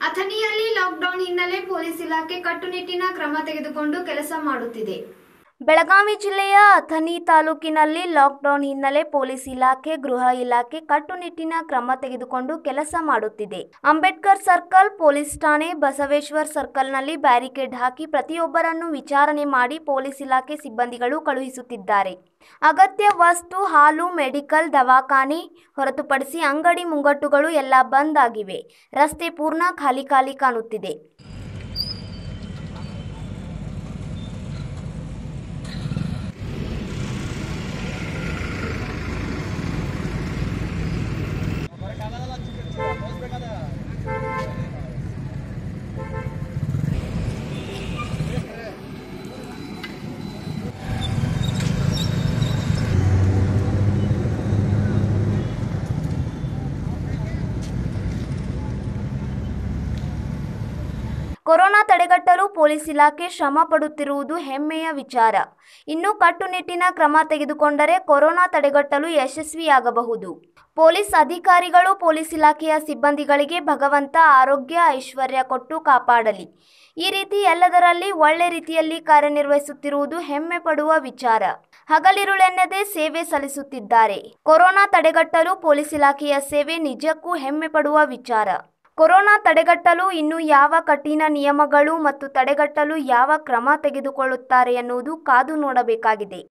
ಅಥಣಿಯಲ್ಲಿ lockdown ಹಿನ್ನೆಲೆ police ಇಲಾಖೆ ಕಟ್ಟುನಿಟ್ಟಿನ ಕ್ರಮ ತೆಗೆದುಕೊಂಡು ಕೆಲಸ ಮಾಡುತ್ತಿದೆ ಬೆಳಗಾವಿ ಜಿಲ್ಲೆಯ ಅಥಣಿ ತಾಲೂಕಿನಲ್ಲಿ ಲಾಕ್ಡೌನ್ ಹಿನ್ನೆಲೆ ಪೊಲೀಸ್ ಇಲಾಖೆ ಗೃಹ ಇಲಾಖೆ ಕಟ್ಟುನಿಟ್ಟಿನ ಕ್ರಮ ತೆಗೆದುಕೊಂಡು ಕೆಲಸ ಮಾಡುತ್ತಿದೆ ಅಂಬೇಡ್ಕರ್ ಸರ್ಕಲ್ ಪೊಲೀಸ್ ಠಾಣೆ ಬಸವೇಶ್ವರ್ ಸರ್ಕಲ್ನಲ್ಲಿ ಬ್ಯಾರಿಕೇಡ್ ಹಾಕಿ ಪ್ರತಿಯೊಬ್ಬರನ್ನು ವಿಚಾರಣೆ ಮಾಡಿ ಪೊಲೀಸ್ ಇಲಾಖೆ ಸಿಬ್ಬಂದಿಗಳು ಕಳುಹಿಸುತ್ತಿದ್ದಾರೆ ಅಗತ್ಯ ವಸ್ತು ಹಾಲು ಮೆಡಿಕಲ್ ದವಾಖಾನೆ ಹೊರತುಪಡಿಸಿ ಅಂಗಡಿ ಮುಂಗಟ್ಟುಗಳು ಎಲ್ಲ ಬಂದ್ ಆಗಿವೆ ರಸ್ತೆ ಪೂರ್ಣ ಖಾಲಿ ಖಾಲಿ ಕಾಣುತ್ತಿದೆ ಕೊರೋನಾ ತಡೆಗಟ್ಟಲು ಪೊಲೀಸ್ ಇಲಾಖೆ ಶ್ರಮ ಪಡುತ್ತಿರುವುದು ಹೆಮ್ಮೆಯ ವಿಚಾರ ಇನ್ನು ಕಟ್ಟುನಿಟ್ಟಿನ ಕ್ರಮ ತೆಗೆದುಕೊಂಡರೆ ಕೊರೋನಾ ತಡೆಗಟ್ಟಲು ಯಶಸ್ವಿಯಾಗಬಹುದು ಪೊಲೀಸ್ ಅಧಿಕಾರಿಗಳು ಪೊಲೀಸ್ ಇಲಾಖೆಯ ಸಿಬ್ಬಂದಿಗಳಿಗೆ ಭಗವಂತ ಆರೋಗ್ಯ ಐಶ್ವರ್ಯ ಕೊಟ್ಟು ಕಾಪಾಡಲಿ ಈ ರೀತಿ ಎಲ್ಲದರಲ್ಲಿ ಒಳ್ಳೆ ರೀತಿಯಲ್ಲಿ ಕಾರ್ಯನಿರ್ವಹಿಸುತ್ತಿರುವುದು ಹೆಮ್ಮೆ ಪಡುವ ವಿಚಾರ ಹಗಲಿರುಳೆನ್ನದೆ ಸೇವೆ ಸಲ್ಲಿಸುತ್ತಿದ್ದಾರೆ ಕೊರೋನಾ ತಡೆಗಟ್ಟಲು ಪೊಲೀಸ್ ಇಲಾಖೆಯ ಸೇವೆ ನಿಜಕ್ಕೂ ಹೆಮ್ಮೆ ಪಡುವ ವಿಚಾರ ಕೊರೋನಾ ತಡೆಗಟ್ಟಲು ಇನ್ನು ಯಾವ ಕಠಿಣ ನಿಯಮಗಳು ಮತ್ತು ತಡೆಗಟ್ಟಲು ಯಾವ ಕ್ರಮ ತೆಗೆದುಕೊಳ್ಳುತ್ತಾರೆ ಎನ್ನುವುದು ಕಾದು ನೋಡಬೇಕಾಗಿದೆ